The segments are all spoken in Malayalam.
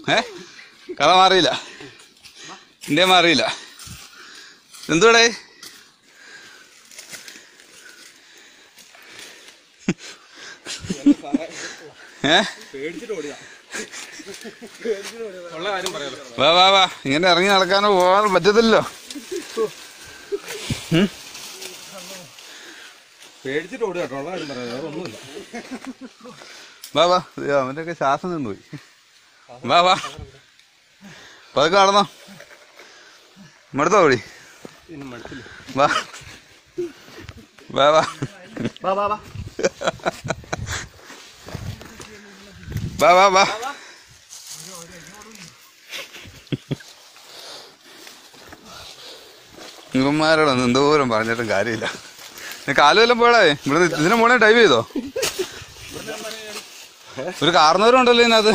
ഏ കഥ മാറിയില്ല ഇന്ത്യ മാറിയില്ല എന്തുവാടേ ഏ ഉള്ള കാര്യം പറയാലോ വാ വാ വാ ഇങ്ങനെ ഇറങ്ങി നടക്കാനോ പോകാനോ പറ്റത്തില്ലല്ലോ പേടിച്ചിട്ട് ഓടുക കേട്ടോ ഉള്ള കാര്യം പറയാലോ വേറെ ഒന്നുമില്ല വാ വാ ദേ, അവന്റെയൊക്കെ ശ്വാസം നിന്ന് പോയി വാ വാ പതുക്കെ നടന്നോ മടുത്തോ വഴി ഇനി മടുത്തില്ല വാ വാ വാ വാ വാ വാ വാ വാ വാ ഇവന്മാരോടൊന്നും എന്തോരം പറഞ്ഞിട്ടും കാര്യമില്ല നീ കാലുവല്ലം പോയടേ ഇവിടെ ഇതിനെ മോളെ ഡൈവ് ചെയ്തോ ഒരു കാർന്നവരും ഉണ്ടല്ലോ ഇതിനകത്ത്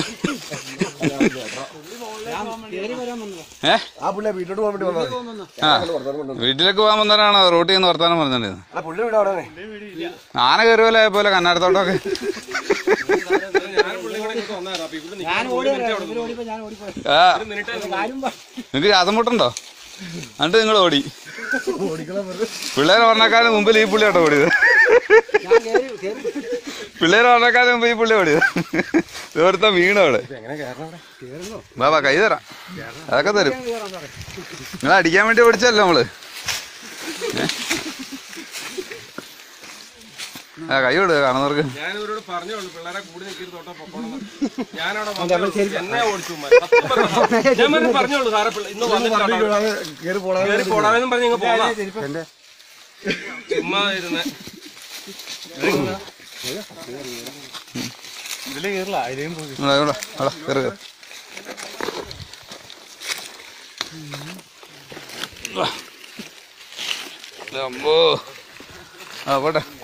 ഏ ആ പുള്ളിയെ വീട്ടിലോട്ട് പോകാൻ വേണ്ടി വന്നത് ആ വീട്ടിലേക്ക് പോകാൻ വന്നവരാണോ റോട്ടിൽ നിന്ന് വർത്താനം പറഞ്ഞിട്ടുണ്ടായിരുന്നു ആ പുള്ളി വീട് അവിടെ ആന കയറി പോലെ പോലെ കണ്ണാടത്തോട്ടൊക്കെ ഞാൻ ഓടി ഇവര് ഓടിപ്പോ ഞാൻ ഓടിപ്പോയി ആ കാര്യം പറ നിനക്ക് ശ്വാസം മുട്ടുണ്ടോ എന്നിട്ട് നിങ്ങൾ ഓടി പിള്ളേരെ പറഞ്ഞേക്കാളും മുമ്പിൽ ഈ പുള്ളിയാട്ടോ ഓടിയത് ഞാൻ കേറി കേറി പിള്ളേരെ പറഞ്ഞേക്കാളും മുമ്പ് ഈ പുള്ളി ഓടിയത് ഇവിടുത്തെ വീണ അവിടെ എങ്ങനെ കയറണം അവിടെ ബാബാ കൈ തരാം അതൊക്കെ തരും നിങ്ങൾ അടിക്കാൻ വേണ്ടി ഓടിച്ചല്ലോ നമ്മള് ഏ? ആ കൈ വിട് കാണുന്നവർക്ക് ഞാൻ ഇവരോട് പറഞ്ഞോളൂ പിള്ളേരെ കൂടി നിൽക്കി തോട്ടം പൊക്കോണം ഞാനവിടെ വന്നേ എന്നെ ഓടിച്ചു ഉമ്മാ. സത്യം പറഞ്ഞോ. ഞാൻ പറഞ്ഞു പറഞ്ഞോളൂ സാറെ പിള്ള- ഇന്ന് വന്നിട്ടാണ് കേറി പോടാ കേറി പോടാമെന്നും പറഞ്ഞ് ഇങ്ങ് പോകാം ചുമ്മാ ഇരുന്ന് ഇതില് കേറില്ല അതിലേയും പോയി ഇവിടെ, ഇവിടെ, അവിടെ, കേറ്, കേറ്. വാ. അമ്മോ ആ പോട്ടെ